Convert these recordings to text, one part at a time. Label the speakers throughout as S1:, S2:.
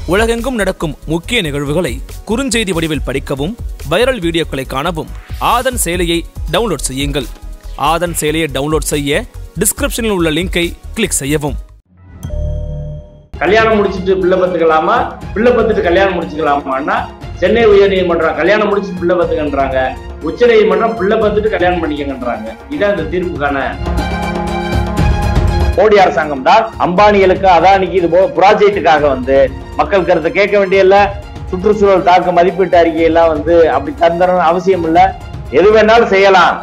S1: உலகெங்கும் நடக்கும் முக்கிய நிகழ்வுகளை குறுஞ்செய்தி வடிவில் படிக்கவும் வைரல் வீடியோக்களை காணவும் ஆதன் செயலியை டவுன்லோட் செய்யுங்கள் ஆதன் செயலியை டவுன்லோட் செய்ய டிஸ்கிரிப்ஷனில் உள்ள லிங்கை கிளிக் செய்யவும்
S2: கல்யாணம் முடிச்சிட்டு பிள்ளை பத்துக்கலாமா பிள்ளை பத்துட்டு கல்யாணம் முடிச்சுக்கலாமான்னா சென்னை உயர்நீதிமன்றம் கல்யாணம் முடிச்சு பிள்ளை பத்துக்கன்றாங்க உச்ச நீதிமன்றம் பிள்ளை பத்துட்டு கல்யாணம் பண்ணிக்கங்கன்றாங்க இதான் இந்த தீர்ப்புக்கான மோடி அரசாங்கம் தான் அம்பானிகளுக்கு அதானிக்கு இது போல ப்ராஜெக்டுக்காக வந்து மக்கள் கருத்தை கேட்க வேண்டியதில்ல சுற்றுச்சூழல் தாக்க மதிப்பீட்டு அறிக்கையெல்லாம் வந்து அப்படி தந்தரணும் அவசியம் இல்ல எது வேணாலும் செய்யலாம்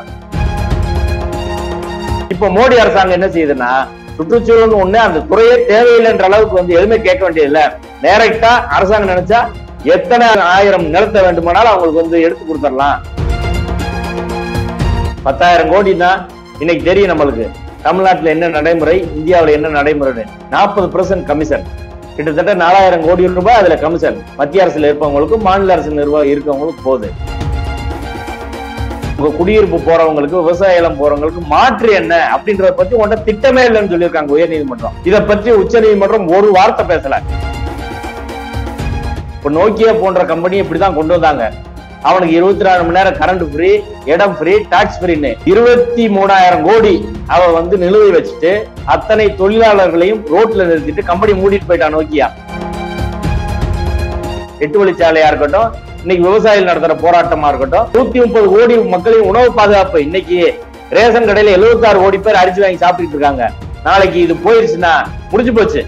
S2: இப்ப மோடி அரசாங்கம் என்ன செய்யுதுன்னா சுற்றுச்சூழல் ஒண்ணு அந்த துறையே தேவையில்லைன்ற அளவுக்கு வந்து எதுவுமே கேட்க வேண்டியதில்லை டைரக்டா அரசாங்கம் நினைச்சா எத்தனை ஆயிரம் நிலத்தை வேண்டுமானாலும் அவங்களுக்கு வந்து எடுத்து கொடுத்துடலாம் பத்தாயிரம் கோடி தான் இன்னைக்கு தெரியும் நம்மளுக்கு தமிழ்நாட்டுல என்ன நடைமுறை இந்தியாவுல என்ன நடைமுறை நாற்பது பெர்சன்ட் கமிஷன் கிட்டத்தட்ட நாலாயிரம் கோடி ரூபாய் அதுல கமிஷன் மத்திய அரசுல இருப்பவங்களுக்கும் மாநில அரசு நிர்வாகம் இருக்கவங்களுக்கு போகுது உங்க குடியிருப்பு போறவங்களுக்கு விவசாய நிலம் போறவங்களுக்கு மாற்று என்ன அப்படின்றத பத்தி உன்கிட்ட திட்டமே இல்லைன்னு சொல்லியிருக்காங்க உயர் நீதிமன்றம் இதை பற்றி உச்ச நீதிமன்றம் ஒரு வார்த்தை பேசல இப்ப நோக்கியா போன்ற கம்பெனி இப்படிதான் கொண்டு வந்தாங்க அவனுக்கு இருபத்தி நாலு மணி நேரம் கரண்ட் ஃப்ரீ இடம் ஃப்ரீ டாக்ஸ் ஃப்ரீன்னு இருபத்தி மூணாயிரம் கோடி அவ வந்து நிலுவை வச்சுட்டு அத்தனை தொழிலாளர்களையும் ரோட்ல நிறுத்திட்டு கம்பெனி மூடிட்டு போயிட்டான் நோக்கியா எட்டு வழிச்சாலையா இருக்கட்டும் இன்னைக்கு விவசாயிகள் நடத்துற போராட்டமா இருக்கட்டும் நூத்தி முப்பது கோடி மக்களின் உணவு பாதுகாப்பு இன்னைக்கு ரேஷன் கடையில 76 கோடி பேர் அரிசி வாங்கி சாப்பிட்டுட்டு இருக்காங்க நாளைக்கு இது போயிருச்சுன்னா முடிஞ்சு போச்சு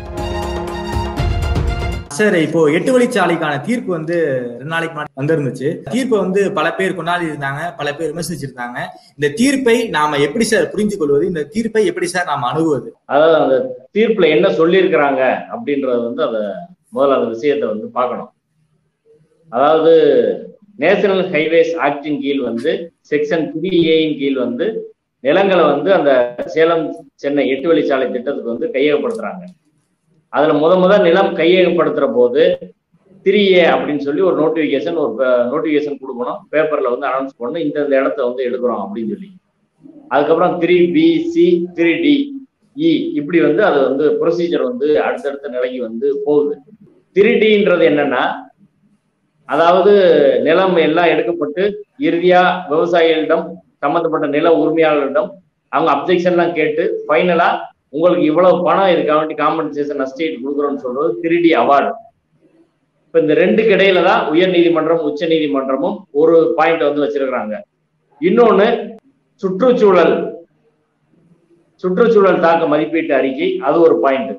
S3: சார் இப்போ எட்டு வழிச்சாலைக்கான தீர்ப்பு வந்து ரெண்டு நாளைக்கு முன்னாடி வந்திருந்துச்சு தீர்ப்பை வந்து பல பேர் கொண்டாடி இருந்தாங்க பல பேர் விமர்சிச்சிருந்தாங்க இந்த தீர்ப்பை நாம எப்படி சார் புரிந்து கொள்வது இந்த தீர்ப்பை எப்படி சார் நாம அணுகுவது
S2: அதாவது அந்த தீர்ப்புல என்ன சொல்லியிருக்கிறாங்க அப்படின்றது வந்து அத முதல்ல அந்த விஷயத்தை வந்து பார்க்கணும் அதாவது நேஷனல் ஹைவேஸ் ஆக்டின் கீழ் வந்து செக்ஷன் த்ரீ ஏயின் கீழ் வந்து நிலங்களை வந்து அந்த சேலம் சென்னை எட்டு வழிச்சாலை திட்டத்துக்கு வந்து கையகப்படுத்துறாங்க அதுல முத முத நிலம் கையகப்படுத்துற போது த்ரீ ஏ அப்படின்னு சொல்லி ஒரு நோட்டிபிகேஷன் ஒரு நோட்டிபிகேஷன் கொடுக்கணும் பேப்பர்ல வந்து அனௌன்ஸ் பண்ணணும் இந்த இந்த இடத்த வந்து எடுக்கிறோம் அப்படின்னு சொல்லி அதுக்கப்புறம் three B C three D E இப்படி வந்து அது வந்து ப்ரொசீஜர் வந்து அடுத்தடுத்த நிலைக்கு வந்து போகுது த்ரீ டின்றது என்னன்னா அதாவது நிலம் எல்லாம் எடுக்கப்பட்டு இறுதியா விவசாயிகளிடம் சம்பந்தப்பட்ட நில உரிமையாளர்களிடம் அவங்க அப்ஜெக்ஷன்லாம் கேட்டு ஃபைனலா உங்களுக்கு இவ்வளவு பணம் இதுக்காக வேண்டி காம்பன்சேஷன் நஷ்டீடு கொடுக்குறோம்னு சொல்றது திருடி அவார்டு இப்ப இந்த ரெண்டுக்கு இடையில தான் உயர் நீதிமன்றம் உச்ச நீதிமன்றமும் ஒரு பாயிண்ட் வந்து வச்சிருக்கிறாங்க இன்னொன்னு சுற்றுச்சூழல் சுற்றுச்சூழல் தாக்க மதிப்பீட்டு அறிக்கை அது ஒரு பாயிண்ட்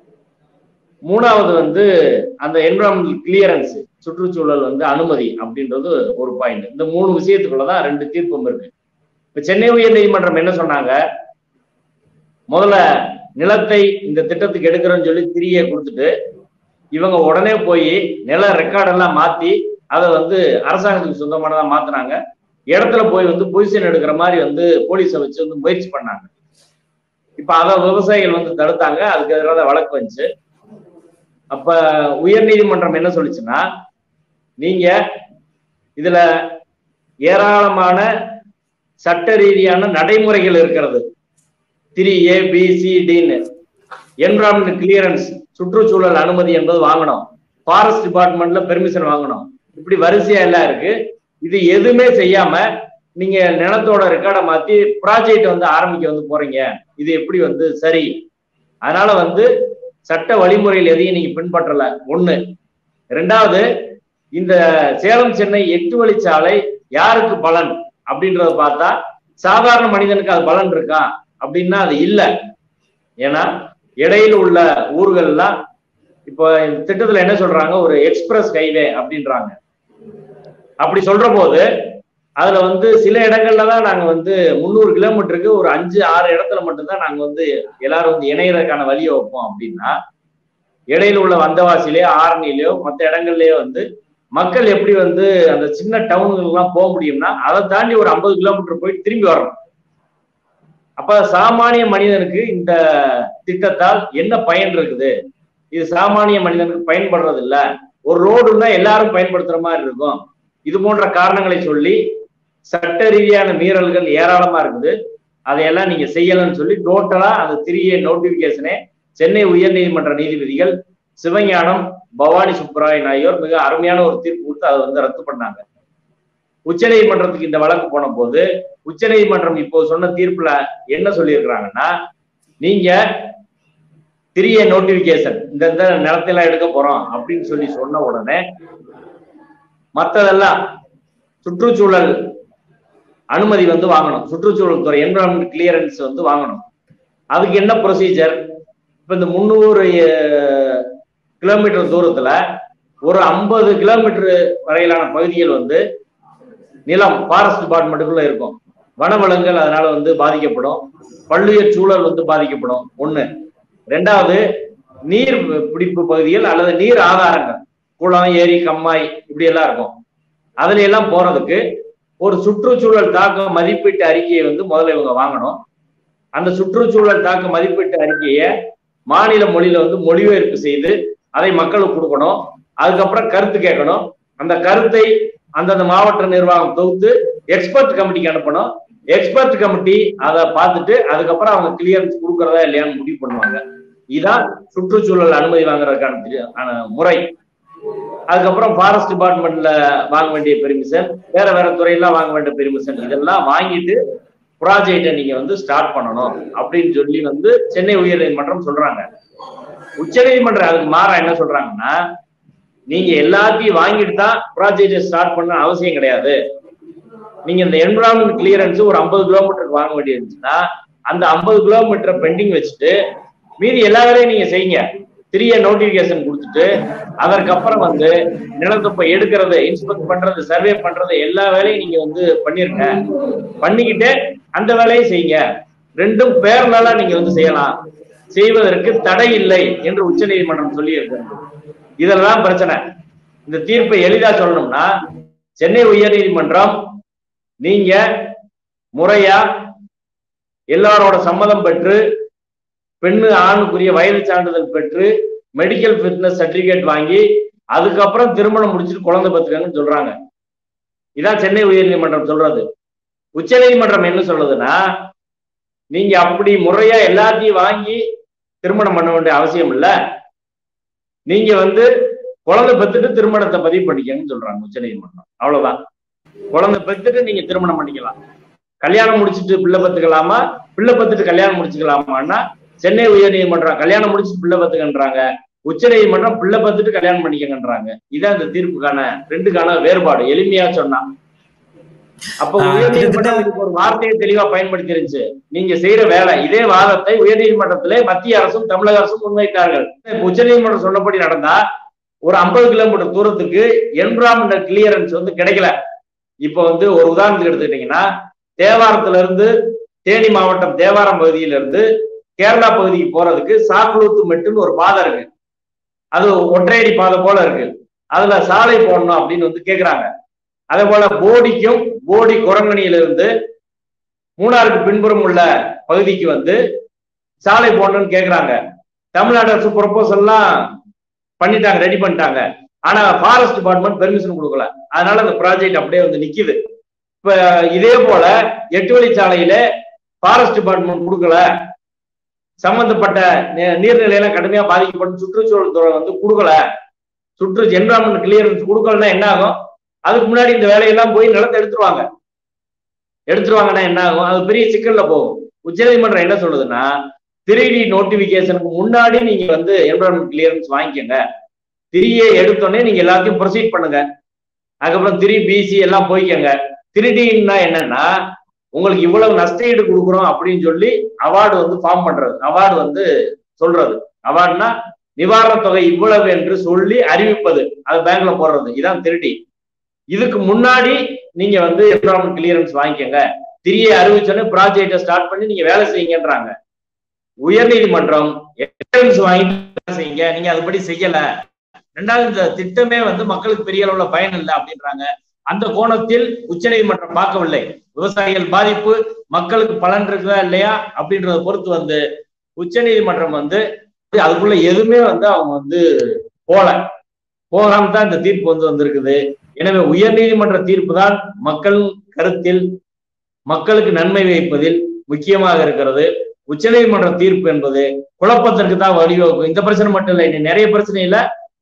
S2: மூணாவது வந்து அந்த என்வரான்மெண்டல் கிளியரன்ஸ் சுற்றுச்சூழல் வந்து அனுமதி அப்படின்றது ஒரு பாயிண்ட் இந்த மூணு விஷயத்துக்குள்ளதான் ரெண்டு தீர்ப்பும் இருக்கு இப்ப சென்னை உயர் நீதிமன்றம் என்ன சொன்னாங்க முதல்ல நிலத்தை இந்த திட்டத்துக்கு எடுக்கிறோம்னு சொல்லி திரியை கொடுத்துட்டு இவங்க உடனே போய் நில ரெக்கார்டெல்லாம் மாத்தி அதை வந்து அரசாங்கத்துக்கு சொந்தமானதா மாத்தினாங்க இடத்துல போய் வந்து பொசிஷன் எடுக்கிற மாதிரி வந்து போலீஸை வச்சு வந்து முயற்சி பண்ணாங்க இப்ப அதை விவசாயிகள் வந்து தடுத்தாங்க அதுக்கு எதிராக வழக்கு வந்துச்சு அப்ப உயர் நீதிமன்றம் என்ன சொல்லுச்சுன்னா நீங்க இதுல ஏராளமான சட்ட ரீதியான நடைமுறைகள் இருக்கிறது த்ரீ ஏ பி சி டின்னு என்வரான்மெண்ட் கிளியரன்ஸ் சுற்றுச்சூழல் அனுமதி என்பது வாங்கணும் ஃபாரஸ்ட் டிபார்ட்மெண்ட்ல பெர்மிஷன் வாங்கணும் இப்படி வரிசையா எல்லாம் இருக்கு இது எதுவுமே செய்யாம நீங்க நிலத்தோட ரெக்கார்டை மாத்தி ப்ராஜெக்ட் வந்து ஆரம்பிக்க வந்து போறீங்க இது எப்படி வந்து சரி அதனால வந்து சட்ட வழிமுறையில் எதையும் நீங்க பின்பற்றல ஒண்ணு ரெண்டாவது இந்த சேலம் சென்னை எட்டு வழிச்சாலை யாருக்கு பலன் அப்படின்றத பார்த்தா சாதாரண மனிதனுக்கு அது பலன் இருக்கா அப்படின்னா அது இல்ல ஏன்னா இடையில உள்ள ஊர்கள்லாம் இப்போ இந்த திட்டத்துல என்ன சொல்றாங்க ஒரு எக்ஸ்பிரஸ் ஹைவே அப்படின்றாங்க அப்படி சொல்ற போது அதுல வந்து சில இடங்கள்ல தான் நாங்க வந்து முந்நூறு கிலோமீட்டருக்கு ஒரு அஞ்சு ஆறு இடத்துல மட்டும்தான் நாங்க வந்து எல்லாரும் வந்து இணையறதுக்கான வழியை வைப்போம் அப்படின்னா இடையில உள்ள வந்தவாசிலேயோ ஆரணிலையோ மற்ற இடங்கள்லயோ வந்து மக்கள் எப்படி வந்து அந்த சின்ன டவுனுங்கெல்லாம் போக முடியும்னா அதை தாண்டி ஒரு ஐம்பது கிலோமீட்டர் போயிட்டு திரும்பி வரணும் அப்ப சாமானிய மனிதனுக்கு இந்த திட்டத்தால் என்ன பயன் இருக்குது இது சாமானிய மனிதனுக்கு பயன்படுறது இல்ல ஒரு ரோடுன்னா எல்லாரும் பயன்படுத்துற மாதிரி இருக்கும் இது போன்ற காரணங்களை சொல்லி சட்ட ரீதியான மீறல்கள் ஏராளமா இருக்குது அதையெல்லாம் நீங்க செய்யலன்னு சொல்லி டோட்டலா அந்த திரிய நோட்டிபிகேஷனே சென்னை உயர்நீதிமன்ற நீதிபதிகள் சிவஞானம் பவானி சுப்பராயன் ஆகியோர் மிக அருமையான ஒரு தீர்ப்பு கொடுத்து அதை வந்து ரத்து பண்ணாங்க உச்சநீதிமன்றத்துக்கு இந்த வழக்கு போன போது உச்சநீதிமன்றம் இப்போ சொன்ன தீர்ப்புல என்ன சொல்லியிருக்கிறாங்கன்னா நீங்க திரிய நோட்டிபிகேஷன் இந்த இந்த நிலத்தெல்லாம் எடுக்க போறோம் அப்படின்னு சொல்லி சொன்ன உடனே மத்ததெல்லாம் சுற்றுச்சூழல் அனுமதி வந்து வாங்கணும் சுற்றுச்சூழல் துறை என்வரான்மெண்ட் கிளியரன்ஸ் வந்து வாங்கணும் அதுக்கு என்ன ப்ரொசீஜர் இப்ப இந்த முந்நூறு கிலோமீட்டர் தூரத்துல ஒரு ஐம்பது கிலோமீட்டர் வரையிலான பகுதிகள் வந்து நிலம் ஃபாரஸ்ட் டிபார்ட்மெண்ட்டுக்குள்ள இருக்கும் வனவளங்கள் அதனால வந்து பாதிக்கப்படும் பல்லுயிர் சூழல் வந்து பாதிக்கப்படும் ஒண்ணு ரெண்டாவது நீர் பிடிப்பு பகுதிகள் அல்லது நீர் ஆதாரங்கள் குளம் ஏரி கம்மாய் இப்படி எல்லாம் இருக்கும் அதுல எல்லாம் போறதுக்கு ஒரு சுற்றுச்சூழல் தாக்க மதிப்பீட்டு அறிக்கையை வந்து முதல்ல இவங்க வாங்கணும் அந்த சுற்றுச்சூழல் தாக்க மதிப்பீட்டு அறிக்கையை மாநில மொழியில வந்து மொழிபெயர்ப்பு செய்து அதை மக்களுக்கு கொடுக்கணும் அதுக்கப்புறம் கருத்து கேட்கணும் அந்த கருத்தை அந்தந்த மாவட்ட நிர்வாகம் தொகுத்து எக்ஸ்பர்ட் கமிட்டிக்கு அனுப்பணும் எக்ஸ்பர்ட் கமிட்டி அதை பார்த்துட்டு அதுக்கப்புறம் அவங்க கிளியரன்ஸ் கொடுக்கறதா இல்லையான்னு முடிவு பண்ணுவாங்க இதான் சுற்றுச்சூழல் அனுமதி வாங்குறதுக்கான தெரி- ஆன முறை அதுக்கப்புறம் ஃபாரஸ்ட் டிபார்ட்மெண்ட்ல வாங்க வேண்டிய பெர்மிஷன் வேற வேற துறையெல்லாம் வாங்க வேண்டிய பெர்மிஷன் இதெல்லாம் வாங்கிட்டு ப்ராஜெக்டை நீங்க வந்து ஸ்டார்ட் பண்ணணும் அப்படின்னு சொல்லி வந்து சென்னை உயர்நீதிமன்றம் சொல்றாங்க உச்சநீதிமன்றம் அதுக்கு மாறா என்ன சொல்றாங்கன்னா நீங்க எல்லாத்தையும் வாங்கிட்டு தான் ப்ராஜெக்டை ஸ்டார்ட் பண்ண அவசியம் கிடையாது நீங்க இந்த என்விரான்மெண்ட் கிளியரன்ஸ் ஒரு ஐம்பது கிலோமீட்டருக்கு வாங்க வேண்டியது இருந்துச்சுன்னா அந்த ஐம்பது கிலோமீட்டர் பெண்டிங் வச்சுட்டு மீதி எல்லா வேலையும் நீங்க செய்யுங்க திரிய நோட்டிபிகேஷன் கொடுத்துட்டு அதற்கப்புறம் வந்து நிலத்தை போய் எடுக்கிறது இன்ஸ்பெக்ட் பண்றது சர்வே பண்றது எல்லா வேலையும் நீங்க வந்து பண்ணிருங்க பண்ணிக்கிட்டு அந்த வேலையை செய்யுங்க ரெண்டும் பேரலால நீங்க வந்து செய்யலாம் செய்வதற்கு தடை இல்லை என்று உச்சநீதிமன்றம் சொல்லி இருக்கிறது இதெல்லாம் பிரச்சனை இந்த தீர்ப்பை எளிதா சொல்லணும்னா சென்னை உயர்நீதிமன்றம் நீங்க முறையா எல்லாரோட சம்மதம் பெற்று பெண்ணு ஆணுக்குரிய வயது சான்றிதழ் பெற்று மெடிக்கல் ஃபிட்னஸ் சர்டிபிகேட் வாங்கி அதுக்கப்புறம் திருமணம் முடிச்சுட்டு குழந்தை பெற்றுக்கன்னு சொல்றாங்க இதான் சென்னை உயர்நீதிமன்றம் சொல்றது உச்சநீதிமன்றம் என்ன சொல்லுதுன்னா நீங்க அப்படி முறையா எல்லாத்தையும் வாங்கி திருமணம் பண்ண வேண்டிய அவசியம் இல்ல நீங்க வந்து குழந்தை பெத்துட்டு திருமணத்தை பதிவு பண்ணிக்கன்னு சொல்றாங்க உச்சநீதிமன்றம் அவ்வளவுதான் குழந்தை பெத்துட்டு நீங்க திருமணம் பண்ணிக்கலாம் கல்யாணம் முடிச்சுட்டு பிள்ளை பத்துக்கலாமா பிள்ளை பத்துட்டு கல்யாணம் முடிச்சுக்கலாமான்னா சென்னை உயர்நீதிமன்றம் கல்யாணம் முடிச்சுட்டு பிள்ளை பத்துக்கன்றாங்க உச்ச நீதிமன்றம் பிள்ளை பத்துட்டு கல்யாணம் பண்ணிக்கங்கன்றாங்க இதான் இந்த தீர்ப்புக்கான ரெண்டுக்கான வேறுபாடு எளிமையா சொன்னா அப்ப
S3: ஆஹ்
S2: உயர்நீதிமன்றம் இதுக்கு ஒரு வார்த்தையை தெளிவா பயன்படுத்தி இருந்துச்சு நீங்க செய்யற வேலை இதே வாதத்தை உயர்நீதிமன்றத்திலே மத்திய அரசும் தமிழக அரசும் முன்வைத்தார்கள் இப்ப உச்சநீதிமன்றம் சொன்னபடி நடந்தா ஒரு ஐம்பது கிலோமீட்டர் தூரத்துக்கு என்விரான்மெண்டல் கிளியரன்ஸ் வந்து கிடைக்கல இப்ப வந்து ஒரு உதாரணத்துக்கு எடுத்துக்கிட்டீங்கன்னா தேவாரத்துல இருந்து தேனி மாவட்டம் தேவாரம் பகுதியில இருந்து கேரளா பகுதிக்கு போறதுக்கு சாக்குளூத்து மெட்டுன்னு ஒரு பாதை இருக்கு அது ஒற்றையடி பாதை போல இருக்கு அதுல சாலை போடணும் அப்படின்னு வந்து கேக்குறாங்க அதே போல போடிக்கும் போடி குரங்கணியில இருந்து மூணாருக்கு பின்புறம் உள்ள பகுதிக்கு வந்து சாலை போடணும்னு கேக்குறாங்க தமிழ்நாடு அரசு ப்ரொபோசல் எல்லாம் பண்ணிட்டாங்க ரெடி பண்ணிட்டாங்க ஆனா ஃபாரஸ்ட் டிபார்ட்மெண்ட் பெர்மிஷன் கொடுக்கல அதனால அந்த ப்ராஜெக்ட் அப்படியே வந்து நிக்குது இப்ப இதே போல எட்டு வழிச்சாலையில ஃபாரஸ்ட் டிபார்ட்மெண்ட் கொடுக்கல சம்பந்தப்பட்ட நீ- நீர்நிலையெல்லாம் கடுமையா பாதிக்கப்படும் சுற்றுச்சூழல் துறை வந்து கொடுக்கல சுற்று என்வரான்மெண்ட் கிளியரன்ஸ் கொடுக்கலன்னா என்ன ஆகும் அதுக்கு முன்னாடி இந்த வேலையெல்லாம் போய் நிலத்தை எடுத்துருவாங்க எடுத்துருவாங்கன்னா என்ன ஆகும் அது பெரிய சிக்கல்ல போகும் உச்சநீதிமன்றம் என்ன சொல்லுதுன்னா த்ரீ டி நோட்டிபிகேஷனுக்கு முன்னாடி நீங்க வந்து என்வரான்மெண்ட் கிளியரன்ஸ் வாங்கிக்கோங்க த்ரீயை எடுத்தோடனே நீங்க எல்லாத்தையும் ப்ரொசீட் பண்ணுங்க அதுக்கப்புறம் த்ரீ பிசி எல்லாம் போய்க்கங்க த்ரீ டின்னா என்னன்னா உங்களுக்கு இவ்வளவு நஷ்டஈடு கொடுக்குறோம் அப்படின்னு சொல்லி அவார்டு வந்து ஃபார்ம் பண்றது அவார்டு வந்து சொல்றது அவார்டுனா நிவாரணத் தொகை இவ்வளவு என்று சொல்லி அறிவிப்பது அது பேங்க்ல போடுறது இதான் திருடி இதுக்கு முன்னாடி நீங்க வந்து என்வரான்மெண்ட் கிளியரன்ஸ் வாங்கிக்கோங்க திரியை அறிவிச்சோன்னே ப்ராஜெக்டை ஸ்டார்ட் பண்ணி நீங்க வேலை செய்யுங்கன்றாங்க உயர்நீதிமன்றம் எக்ஸ்பீரியன்ஸ் வாங்கிட்டு வேலை செய்யுங்க நீங்க அதுபடி செய்யல ரெண்டாவது இந்த திட்டமே வந்து மக்களுக்கு பெரிய அளவுல பயன் இல்லை அப்படின்றாங்க அந்த கோணத்தில் உச்சநீதிமன்றம் பார்க்கவில்லை விவசாயிகள் பாதிப்பு மக்களுக்கு பலன் இருக்குதா இல்லையா அப்படின்றத பொறுத்து வந்து உச்சநீதிமன்றம் வந்து அதுக்குள்ள எதுவுமே வந்து அவங்க வந்து போல போகாம தான் இந்த தீர்ப்பு வந்து வந்திருக்குது எனவே உயர்நீதிமன்ற தீர்ப்பு தான் மக்கள் கருத்தில் மக்களுக்கு நன்மை வைப்பதில் முக்கியமாக இருக்கிறது உச்சநீதிமன்ற தீர்ப்பு என்பது குழப்பத்திற்கு தான் வழிவகுக்கும் இந்த பிரச்சனை மட்டும் இல்லை இன்னும் நிறைய பிரச்சனை இல்ல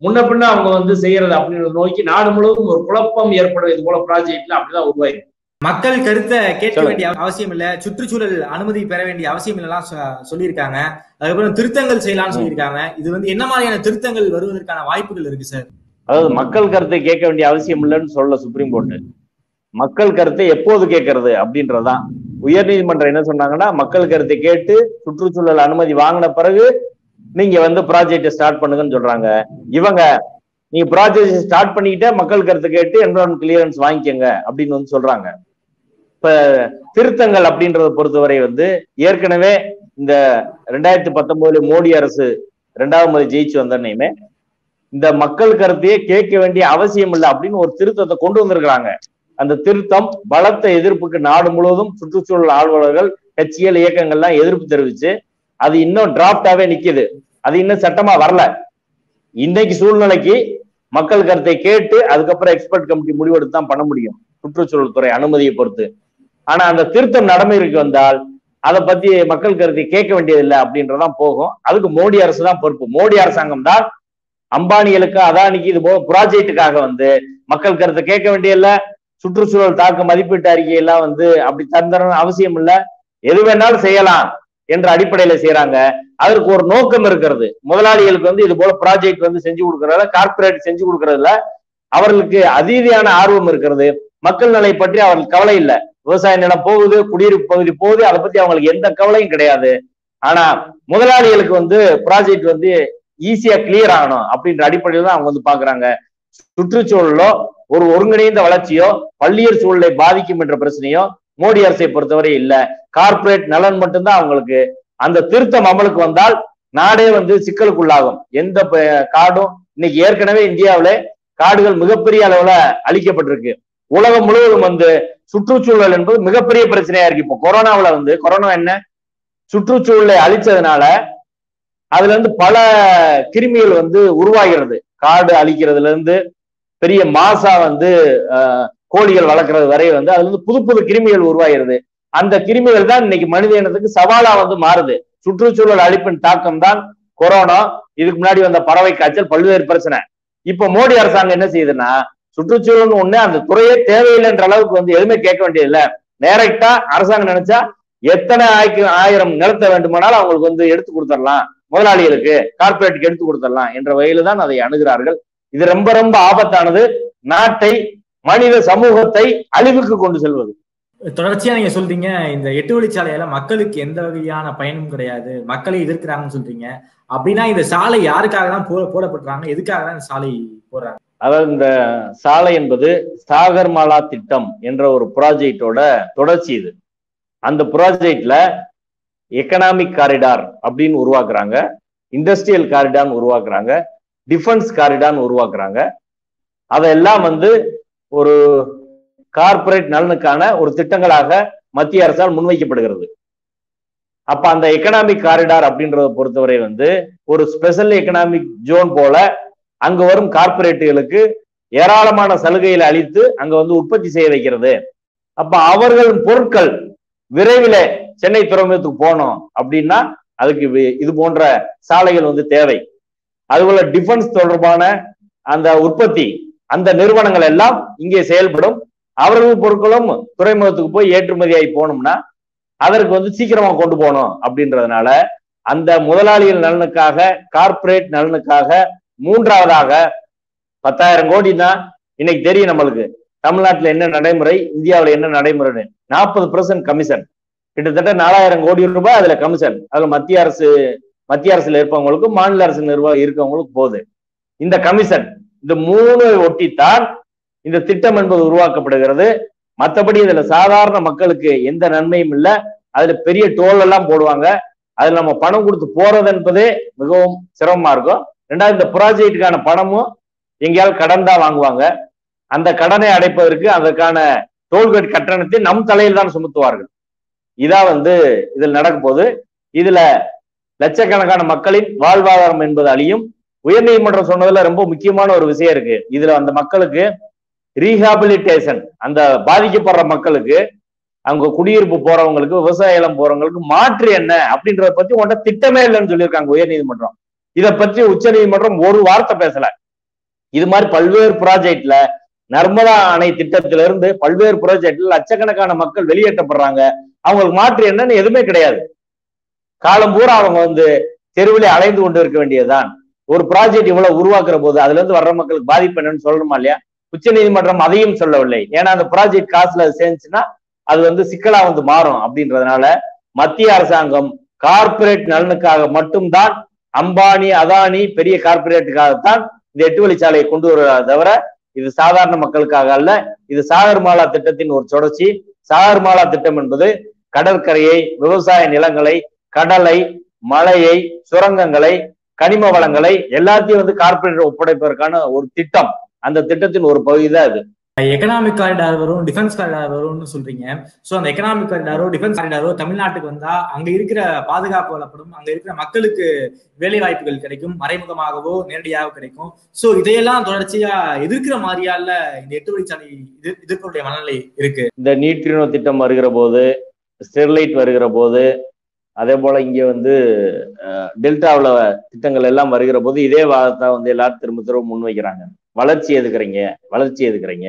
S2: முன்ன பின்ன அவங்க வந்து செய்யறது அப்படின்றத நோக்கி நாடு முழுவதும் ஒரு குழப்பம் ஏற்படுற இது போல ப்ராஜெக்ட்ல அப்படிதான் உருவாயிருக்கு
S3: மக்கள் கருத்தை கேட்க
S2: சொல்லுங்க.
S3: வேண்டிய அவசியம் இல்ல சுற்றுச்சூழல் அனுமதி பெற வேண்டிய அவசியம் இல்லலாம் சொ- சொல்லியிருக்காங்க அதுக்கப்புறம் திருத்தங்கள் செய்யலாம்னு சொல்லியிருக்காங்க இது வந்து என்ன மாதிரியான திருத்தங்கள் வருவதற்கான வாய்ப்புகள் இருக்கு சார்
S2: அதாவது மக்கள் கருத்தை கேட்க வேண்டிய அவசியம் இல்லைன்னு சொல்ல சுப்ரீம் கோர்ட் மக்கள் கருத்தை எப்போது கேட்கறது அப்படின்றதுதான் உயர்நீதிமன்றம் என்ன சொன்னாங்கன்னா மக்கள் கருத்தை கேட்டு சுற்றுச்சூழல் அனுமதி வாங்கின பிறகு நீங்க வந்து ப்ராஜெக்ட் ஸ்டார்ட் பண்ணுங்கன்னு சொல்றாங்க இவங்க நீங்க ப்ராஜெக்ட் ஸ்டார்ட் பண்ணிக்கிட்டே மக்கள் கருத்தை கேட்டு என்வரான்மெண்ட் கிளியரன்ஸ் வாங்கிக்கங்க அப்படின்னு வந்து சொல்றாங்க இப்ப திருத்தங்கள் அப்படின்றத பொறுத்தவரை வந்து ஏற்கனவே இந்த ரெண்டாயிரத்தி பத்தொன்பதுல மோடி அரசு ரெண்டாவது முறை ஜெயிச்சு வந்தனையுமே இந்த மக்கள் கருத்தையே கேட்க வேண்டிய அவசியம் இல்லை அப்படின்னு ஒரு திருத்தத்தை கொண்டு வந்திருக்கிறாங்க அந்த திருத்தம் பலத்த எதிர்ப்புக்கு நாடு முழுவதும் சுற்றுச்சூழல் ஆர்வலர்கள் கட்சிகள் இயக்கங்கள்லாம் எதிர்ப்பு தெரிவிச்சு அது இன்னும் டிராப்டாவே நிக்குது அது இன்னும் சட்டமா வரல இன்னைக்கு சூழ்நிலைக்கு மக்கள் கருத்தை கேட்டு அதுக்கப்புறம் எக்ஸ்பர்ட் கமிட்டி முடிவெடுத்து தான் பண்ண முடியும் சுற்றுச்சூழல் துறை அனுமதியை பொறுத்து ஆனா அந்த திருத்தம் நடைமுறைக்கு வந்தால் அதை பத்தி மக்கள் கருத்தை கேட்க வேண்டியதில்லை அப்படின்றதான் போகும் அதுக்கு மோடி அரசு தான் பொறுப்பு மோடி அரசாங்கம் தான் அம்பானிகளுக்கு அதானிக்கு இது போல ப்ராஜெக்டுக்காக வந்து மக்கள் கருத்தை கேட்க வேண்டியதில்ல சுற்றுச்சூழல் தாக்க மதிப்பீட்டு அறிக்கை எல்லாம் வந்து அப்படி தந்தரணும் அவசியம் இல்ல எது வேணாலும் செய்யலாம் என்ற அடிப்படையில செய்யறாங்க அதற்கு ஒரு நோக்கம் இருக்கிறது முதலாளிகளுக்கு வந்து இது போல ப்ராஜெக்ட் வந்து செஞ்சு கொடுக்கறதுல கார்ப்பரேட் செஞ்சு கொடுக்கறதுல அவர்களுக்கு அதீதியான ஆர்வம் இருக்கிறது மக்கள் நிலை பற்றி அவர்களுக்கு கவலை இல்லை விவசாய நிலம் போகுது குடியிருப்பு பகுதி போகுது அதை பத்தி அவங்களுக்கு எந்த கவலையும் கிடையாது ஆனா முதலாளிகளுக்கு வந்து ப்ராஜெக்ட் வந்து ஈஸியா கிளியர் ஆகணும் அப்படின்ற அடிப்படையில் தான் அவங்க வந்து பாக்குறாங்க சுற்றுச்சூழலோ ஒரு ஒருங்கிணைந்த வளர்ச்சியோ பள்ளியர் சூழலை பாதிக்கும் என்ற பிரச்சனையோ மோடி அரசை பொறுத்தவரை இல்ல கார்ப்பரேட் நலன் மட்டும்தான் அவங்களுக்கு அந்த திருத்தம் அமலுக்கு வந்தால் நாடே வந்து சிக்கலுக்குள்ளாகும் எந்த ப- காடும் இன்னைக்கு ஏற்கனவே இந்தியாவுல காடுகள் மிகப்பெரிய அளவுல அழிக்கப்பட்டிருக்கு உலகம் முழுவதும் வந்து சுற்றுச்சூழல் என்பது மிகப்பெரிய பிரச்சனையா இருக்கு இப்போ கொரோனாவுல வந்து கொரோனா என்ன சுற்றுச்சூழலை அழிச்சதுனால அதுல இருந்து பல கிருமிகள் வந்து உருவாகிறது காடு அழிக்கிறதுல இருந்து பெரிய மாசா வந்து ஆஹ், கோழிகள் வளர்க்கறது வரை வந்து அதுல இருந்து புது புது கிருமிகள் உருவாகிறது அந்த கிருமிகள் தான் இன்னைக்கு மனித இனத்துக்கு சவாலா வந்து மாறுது சுற்றுச்சூழல் அழிப்பின் தாக்கம் தான் கொரோனா இதுக்கு முன்னாடி வந்த பறவை காய்ச்சல் பல்வேறு பிரச்சனை இப்ப மோடி அரசாங்கம் என்ன செய்யுதுன்னா சுற்றுச்சூழல் ஒண்ணு அந்த துறையே தேவையில்லைன்ற அளவுக்கு வந்து எதுவுமே கேட்க வேண்டியதில்ல டைரக்டா அரசாங்கம் நினைச்சா எத்தனை ஆயிக்கு ஆயிரம் நிலத்தை வேண்டுமானாலும் அவங்களுக்கு வந்து எடுத்து கொடுத்துடலாம் முதலாளிகளுக்கு கார்ப்பரேட்டுக்கு எடுத்து கொடுத்துடலாம் என்ற வகையில தான் அதை அணுகிறார்கள் இது ரொம்ப ரொம்ப ஆபத்தானது நாட்டை மனித சமூகத்தை அழிவுக்கு கொண்டு செல்வது
S3: தொடர்ச்சியா நீங்க சொல்றீங்க இந்த எட்டு வழிச்சாலையால மக்களுக்கு எந்த வகையான பயனும் கிடையாது மக்களை எதிர்க்கிறாங்கன்னு சொல்றீங்க அப்படின்னா இந்த சாலை யாருக்காக தான் போ போடப்படுறாங்க எதுக்காக தான் இந்த சாலை போடுறாங்க
S2: அதாவது இந்த சாலை என்பது சாகர்மாலா திட்டம் என்ற ஒரு ப்ராஜெக்டோட தொடர்ச்சி இது அந்த ப்ராஜெக்ட்ல எக்கனாமிக் காரிடார் அப்படின்னு உருவாக்குறாங்க இண்டஸ்ட்ரியல் காரிடார்னு உருவாக்குறாங்க டிஃபென்ஸ் காரிடார்னு உருவாக்குறாங்க அதெல்லாம் வந்து ஒரு கார்ப்பரேட் நலனுக்கான ஒரு திட்டங்களாக மத்திய அரசால் முன்வைக்கப்படுகிறது அப்ப அந்த எக்கனாமிக் காரிடார் அப்படின்றத பொறுத்தவரை வந்து ஒரு ஸ்பெஷல் எக்கனாமிக் ஜோன் போல அங்க வரும் கார்ப்பரேட்டுகளுக்கு ஏராளமான சலுகைகளை அளித்து அங்க வந்து உற்பத்தி செய்ய வைக்கிறது அப்ப அவர்களின் பொருட்கள் விரைவில் சென்னை துறைமுகத்துக்கு போகணும் அப்படின்னா அதுக்கு வி- இது போன்ற சாலைகள் வந்து தேவை அதுபோல டிஃபென்ஸ் தொடர்பான அந்த உற்பத்தி அந்த நிறுவனங்கள் எல்லாம் இங்கே செயல்படும் அவர்கள் பொருட்களும் துறைமுகத்துக்கு போய் ஏற்றுமதியாகி போகணும்னா அதற்கு வந்து சீக்கிரமா கொண்டு போகணும் அப்படின்றதுனால அந்த முதலாளிகள் நலனுக்காக கார்ப்பரேட் நலனுக்காக மூன்றாவதாக பத்தாயிரம் கோடி தான் இன்னைக்கு தெரியும் நம்மளுக்கு தமிழ்நாட்டுல என்ன நடைமுறை இந்தியாவுல என்ன நடைமுறைன்னு நாற்பது பெர்சன்ட் கமிஷன் கிட்டத்தட்ட நாலாயிரம் கோடி ரூபாய் அதுல கமிஷன் அதுல மத்திய அரசு மத்திய அரசுல இருப்பவங்களுக்கும் மாநில அரசு நிர்வாகம் இருக்கவங்களுக்கு போகுது இந்த கமிஷன் இந்த மூணு ஒட்டித்தான் இந்த திட்டம் என்பது உருவாக்கப்படுகிறது மற்றபடி இதுல சாதாரண மக்களுக்கு எந்த நன்மையும் இல்லை அதுல பெரிய டோல் எல்லாம் போடுவாங்க அதுல நம்ம பணம் கொடுத்து போறது என்பதே மிகவும் சிரமமா இருக்கும் ரெண்டாவது இந்த ப்ராஜெக்டுக்கான பணமும் எங்கேயாவது கடன் தான் வாங்குவாங்க அந்த கடனை அடைப்பதற்கு அதற்கான டோல்கேட் கட்டணத்தை நம் தலையில் தான் சுமத்துவார்கள் இதா வந்து இதில் நடக்க போகுது இதுல லட்சக்கணக்கான மக்களின் வாழ்வாதாரம் என்பது அழியும் உயர்நீதிமன்றம் சொன்னதுல ரொம்ப முக்கியமான ஒரு விஷயம் இருக்கு இதுல அந்த மக்களுக்கு ரீஹாபிலிட்டேஷன் அந்த பாதிக்கப்படுற மக்களுக்கு அவங்க குடியிருப்பு போறவங்களுக்கு விவசாய நிலம் போறவங்களுக்கு மாற்று என்ன அப்படின்றத பத்தி உன்ட்ட திட்டமே இல்லைன்னு சொல்லியிருக்காங்க உயர்நீதிமன்றம் இதை பற்றி உச்சநீதிமன்றம் ஒரு வார்த்தை பேசல இது மாதிரி பல்வேறு ப்ராஜெக்ட்ல நர்மதா அணை திட்டத்திலிருந்து பல்வேறு ப்ராஜெக்ட்ல லட்சக்கணக்கான மக்கள் வெளியேற்றப்படுறாங்க அவங்களுக்கு மாற்று என்னன்னு எதுவுமே கிடையாது காலம் பூரா அவங்க வந்து தெருவிலே அலைந்து கொண்டு இருக்க வேண்டியதுதான் ஒரு ப்ராஜெக்ட் இவ்வளவு உருவாக்குற போது அதுல இருந்து வர்ற மக்களுக்கு பாதிப்பு என்னன்னு சொல்லணுமா இல்லையா உச்ச நீதிமன்றம் அதையும் சொல்லவில்லை ஏன்னா அந்த ப்ராஜெக்ட் காசுல அது சேர்ந்துச்சுன்னா அது வந்து சிக்கலா வந்து மாறும் அப்படின்றதுனால மத்திய அரசாங்கம் கார்ப்பரேட் நலனுக்காக மட்டும்தான் அம்பானி அதானி பெரிய கார்ப்பரேட்டுக்காகத்தான் இந்த எட்டு வழிச்சாலையை கொண்டு வருவதை தவிர இது சாதாரண மக்களுக்காக அல்ல இது சாகர்மாலா திட்டத்தின் ஒரு தொடர்ச்சி சாகர்மாலா திட்டம் என்பது கடற்கரையை விவசாய நிலங்களை கடலை மலையை சுரங்கங்களை கனிம வளங்களை எல்லாத்தையும் வந்து கார்ப்பரேட் ஒப்படைப்பதற்கான ஒரு திட்டம் அந்த திட்டத்தின் ஒரு பகுதி தான் இது
S3: எக்கனாமிக் காரிடார் வரும் டிஃபென்ஸ் காரிடார் வரும்னு சொல்றீங்க சோ அந்த எக்கனாமிக் காரிடாரோ டிஃபென்ஸ் காரிடாரோ தமிழ்நாட்டுக்கு வந்தா அங்க இருக்கிற பாதுகாப்பு வளப்படும் அங்க இருக்கிற மக்களுக்கு வேலை வாய்ப்புகள் கிடைக்கும் மறைமுகமாகவோ நேரடியாக கிடைக்கும் சோ இதையெல்லாம் தொடர்ச்சியா எதிர்க்கிற மாதிரியால இந்த எட்டு வழிச்சாலை எதிர் எதிர்ப்புடைய மனநிலை இருக்கு
S2: இந்த நீட்ரினோ திட்டம் வருகிற போது ஸ்டெர்லைட் வருகிற போது அதே போல இங்க வந்து டெல்டாவில் திட்டங்கள் எல்லாம் வருகிற போது இதே வாதத்தை வந்து எல்லாரும் திரும்ப திரும்ப முன்வைக்கிறாங்க வளர்ச்சி எதுக்குறீங்க வளர்ச்சி எதுக்குறீங்க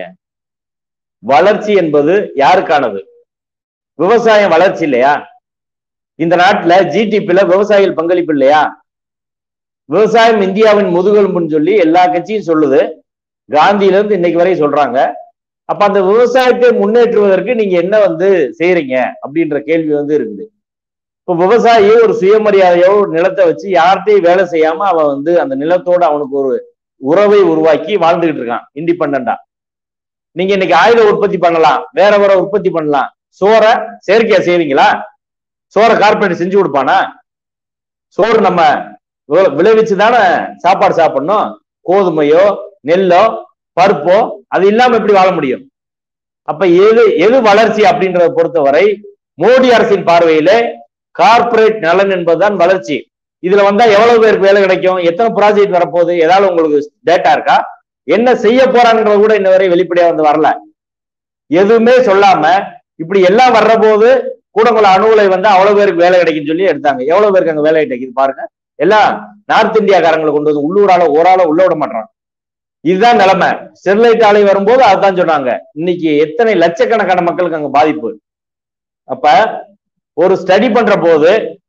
S2: வளர்ச்சி என்பது யாருக்கானது விவசாயம் வளர்ச்சி இல்லையா இந்த நாட்டுல ஜிடிபில விவசாயிகள் பங்களிப்பு இல்லையா விவசாயம் இந்தியாவின் முதுகெலும்புன்னு சொல்லி எல்லா கட்சியும் சொல்லுது காந்தியில இருந்து இன்னைக்கு வரை சொல்றாங்க அப்ப அந்த விவசாயத்தை முன்னேற்றுவதற்கு நீங்க என்ன வந்து செய்யறீங்க அப்படின்ற கேள்வி வந்து இருக்குது இப்ப விவசாயி ஒரு சுயமரியாதையோ ஒரு நிலத்தை வச்சு யார்கிட்டையும் வேலை செய்யாம அவன் வந்து அந்த நிலத்தோட அவனுக்கு ஒரு உறவை உருவாக்கி வாழ்ந்துகிட்டு இருக்கான் இண்டிபெண்டா நீங்க இன்னைக்கு ஆயுத உற்பத்தி பண்ணலாம் வேற வேற உற்பத்தி பண்ணலாம் சோறை செயற்கையா செய்வீங்களா சோறை கார்பரேட் செஞ்சு கொடுப்பானா சோறு நம்ம விளைவிச்சு தானே சாப்பாடு சாப்பிடணும் கோதுமையோ நெல்லோ பருப்போ அது இல்லாம எப்படி வாழ முடியும் அப்ப எது எது வளர்ச்சி அப்படின்றத பொறுத்தவரை மோடி அரசின் பார்வையில கார்பரேட் நலன் என்பதுதான் வளர்ச்சி இதுல வந்தா எவ்வளவு பேருக்கு வேலை கிடைக்கும் எத்தனை ப்ராஜெக்ட் வரப்போகுது ஏதாவது உங்களுக்கு டேட்டா இருக்கா என்ன செய்ய போறாங்கன்றத கூட இன்ன வரை வெளிப்படையா வந்து வரல எதுவுமே சொல்லாம இப்படி எல்லாம் வர்ற போது கூடங்குள அணுகுலை வந்து அவ்வளவு பேருக்கு வேலை கிடைக்குன்னு சொல்லி எடுத்தாங்க எவ்வளவு பேருக்கு அங்க வேலை கிடைக்குது பாருங்க எல்லாம் நார்த் இந்தியாக்காரங்களை கொண்டு வந்து உள்ளூரால ஒரு ஆளை உள்ள விட மாட்டாங்க இதுதான் நிலைமை ஸ்டெர்லைட் ஆலை வரும்போது அதுதான் சொன்னாங்க இன்னைக்கு எத்தனை லட்சக்கணக்கான மக்களுக்கு அங்க பாதிப்பு அப்ப ஒரு ஸ்டடி பண்ற போது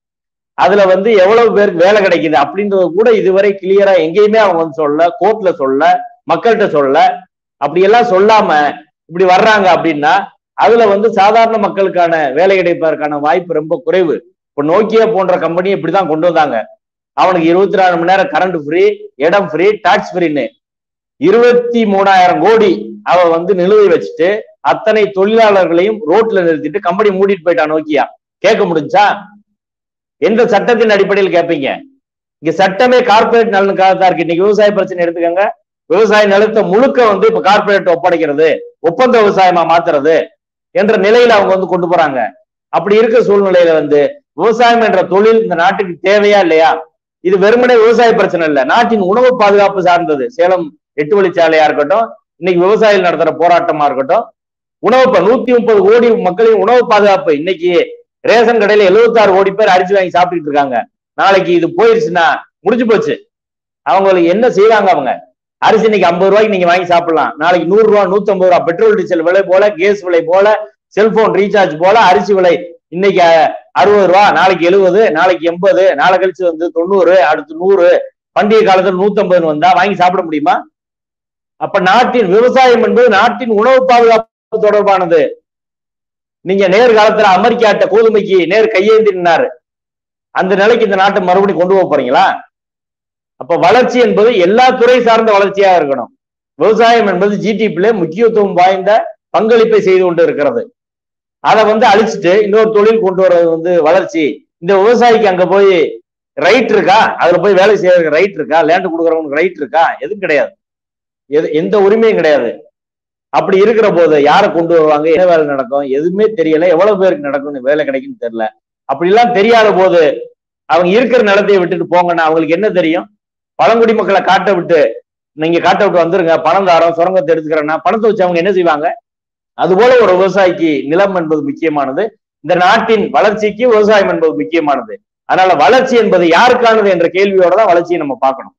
S2: அதுல வந்து எவ்வளவு பேருக்கு வேலை கிடைக்குது அப்படின்றது கூட இதுவரை கிளியரா எங்கேயுமே அவங்க வந்து சொல்ல கோர்ட்ல சொல்ல மக்கள்கிட்ட சொல்ல அப்படியெல்லாம் சொல்லாம இப்படி வர்றாங்க அப்படின்னா அதுல வந்து சாதாரண மக்களுக்கான வேலை கிடைப்பதற்கான வாய்ப்பு ரொம்ப குறைவு இப்ப நோக்கியா போன்ற கம்பெனி இப்படிதான் கொண்டு வந்தாங்க அவனுக்கு இருபத்தி நாலு மணி நேரம் கரண்ட் ஃப்ரீ இடம் ஃப்ரீ டாக்ஸ் ஃப்ரீன்னு இருபத்தி மூணாயிரம் கோடி அவ வந்து நிலுவை வச்சுட்டு அத்தனை தொழிலாளர்களையும் ரோட்ல நிறுத்திட்டு கம்பெனி மூடிட்டு போயிட்டான் நோக்கியா கேட்க முடிஞ்சா எந்த சட்டத்தின் அடிப்படையில் கேட்பீங்க இங்க சட்டமே கார்பரேட் நலனுக்காக தான் இருக்கு இன்னைக்கு விவசாய பிரச்சனை எடுத்துக்கோங்க விவசாய நிலத்தை முழுக்க வந்து இப்ப கார்பரேட் ஒப்படைக்கிறது ஒப்பந்த விவசாயமா மாத்துறது என்ற நிலையில அவங்க வந்து கொண்டு போறாங்க அப்படி இருக்க சூழ்நிலையில வந்து விவசாயம் என்ற தொழில் இந்த நாட்டுக்கு தேவையா இல்லையா இது வெறுமனே விவசாய பிரச்சனை இல்ல நாட்டின் உணவு பாதுகாப்பு சார்ந்தது சேலம் எட்டு வழிச்சாலையா இருக்கட்டும் இன்னைக்கு விவசாயிகள் நடத்துற போராட்டமா இருக்கட்டும் உணவு நூத்தி முப்பது கோடி மக்களின் உணவு பாதுகாப்பு இன்னைக்கு ரேஷன் கடையில எழுபத்தாறு கோடி பேர் அரிசி வாங்கி சாப்பிட்டுட்டு இருக்காங்க நாளைக்கு இது போயிருச்சுன்னா முடிஞ்சு போச்சு அவங்களுக்கு என்ன செய்வாங்க அவங்க அரிசி இன்னைக்கு ஐம்பது ரூபாய்க்கு நீங்க வாங்கி சாப்பிடலாம் நாளைக்கு நூறு ரூபா நூத்தி ஐம்பது ரூபா பெட்ரோல் டீசல் விலை போல கேஸ் விலை போல செல்போன் ரீசார்ஜ் போல அரிசி விலை இன்னைக்கு அறுபது ரூபா நாளைக்கு எழுபது நாளைக்கு எண்பது நாளை கழிச்சு வந்து தொண்ணூறு அடுத்து நூறு பண்டிகை காலத்துல நூத்தி ஐம்பதுன்னு வந்தா வாங்கி சாப்பிட முடியுமா அப்ப நாட்டின் விவசாயம் என்பது நாட்டின் உணவு பாதுகாப்பு தொடர்பானது நீங்க நேர் காலத்துல அமெரிக்காட்ட கோதுமைக்கு நேர் கையேந்தி நின்னாரு அந்த நிலைக்கு இந்த நாட்டை மறுபடியும் கொண்டு போக போறீங்களா அப்ப வளர்ச்சி என்பது எல்லா துறை சார்ந்த வளர்ச்சியா இருக்கணும் விவசாயம் என்பது ஜிடிபில முக்கியத்துவம் வாய்ந்த பங்களிப்பை செய்து கொண்டு இருக்கிறது அதை வந்து அழிச்சிட்டு இன்னொரு தொழில் கொண்டு வர்றது வந்து வளர்ச்சி இந்த விவசாயிக்கு அங்க போய் ரைட் இருக்கா அதுல போய் வேலை செய்யறதுக்கு ரைட் இருக்கா லேண்ட் கொடுக்குறவங்களுக்கு ரைட் இருக்கா எதுவும் கிடையாது எது எந்த உரிமையும் கிடையாது அப்படி இருக்கிற போது யாரை கொண்டு வருவாங்க என்ன வேலை நடக்கும் எதுவுமே தெரியல எவ்வளவு பேருக்கு நடக்கும் வேலை கிடைக்கும்னு தெரியல அப்படிலாம் தெரியாத போது அவங்க இருக்கிற நிலத்தையை விட்டுட்டு போங்கன்னா அவங்களுக்கு என்ன தெரியும் பழங்குடி மக்களை காட்ட விட்டு நீங்க காட்ட விட்டு வந்துருங்க பணம் தாரம் சுரங்கத்தை எடுத்துக்கிறேன்னா பணத்தை வச்சு அவங்க என்ன செய்வாங்க அதுபோல ஒரு விவசாயிக்கு நிலம் என்பது முக்கியமானது இந்த நாட்டின் வளர்ச்சிக்கு விவசாயம் என்பது முக்கியமானது அதனால வளர்ச்சி என்பது யாருக்கானது என்ற கேள்வியோட தான் வளர்ச்சியை நம்ம பார்க்கணும்